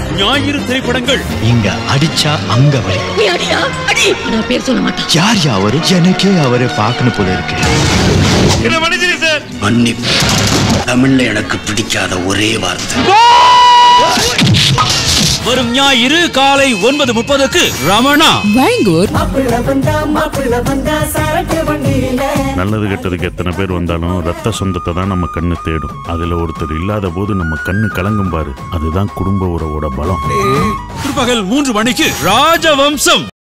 ஞாயிறு திரைப்படங்கள் இங்க அடிச்சா அங்க வலி நீ அடியா அடி நான் பேர் சொல்ல மாட்டான் யார் யா அவரு எனக்கே அவரை பார்க்கணும் போல இருக்கு மன்னிப்பு தமிழ்ல எனக்கு பிடிக்காத ஒரே வார்த்தை வரும் ஞாயிறு காலை ஒன்பது முப்பதுக்கு ரமணா வழங்குவோர் நல்லது கெட்டதுக்கு எத்தனை பேர் வந்தாலும் ரத்த சொந்தத்தை தான் நம்ம கண்ணு தேடும் அதுல ஒருத்தர் இல்லாத போது நம்ம கண்ணு கலங்கும் பாரு அதுதான் குடும்ப உறவோட பலம் பிற்பகல் மூன்று மணிக்கு ராஜவம்சம்